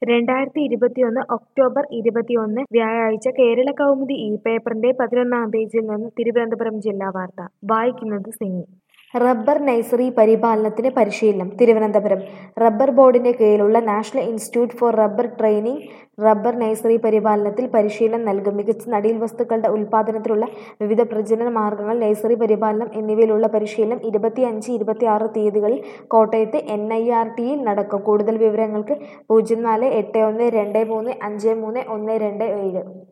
രണ്ടായിരത്തി ഇരുപത്തിയൊന്ന് ഒക്ടോബർ ഇരുപത്തിയൊന്ന് വ്യാഴാഴ്ച കേരള കൗമുദി ഈ പേപ്പറിന്റെ പതിനൊന്നാം പേജിൽ നിന്ന് തിരുവനന്തപുരം ജില്ലാ വാർത്ത വായിക്കുന്നത് സിനി റബ്ബർ നഴ്സറി പരിപാലനത്തിന് പരിശീലനം തിരുവനന്തപുരം റബ്ബർ ബോർഡിന്റെ കീഴിലുള്ള national institute for rubber training rubber nursery പരിപാലനത്തിൽ പരിശീലനം നൽകും മികച്ച നടീൽ വസ്തുക്കളുടെ ഉൽപ്പാദനത്തിനുള്ള വിവിധ പ്രജനന മാർഗങ്ങൾ നഴ്സറി പരിപാലനം എന്നിവയിലുള്ള പരിശീലനം ഇരുപത്തിയഞ്ച് ഇരുപത്തിയാറ് തീയതികളിൽ കോട്ടയത്ത് എൻ ഐ ആർ ടിയിൽ നടക്കും കൂടുതൽ വിവരങ്ങൾക്ക് പൂജ്യം നാല് എട്ട് ഒന്ന് രണ്ട് മൂന്ന് അഞ്ച് മൂന്ന് ഒന്ന് രണ്ട് ഏഴ്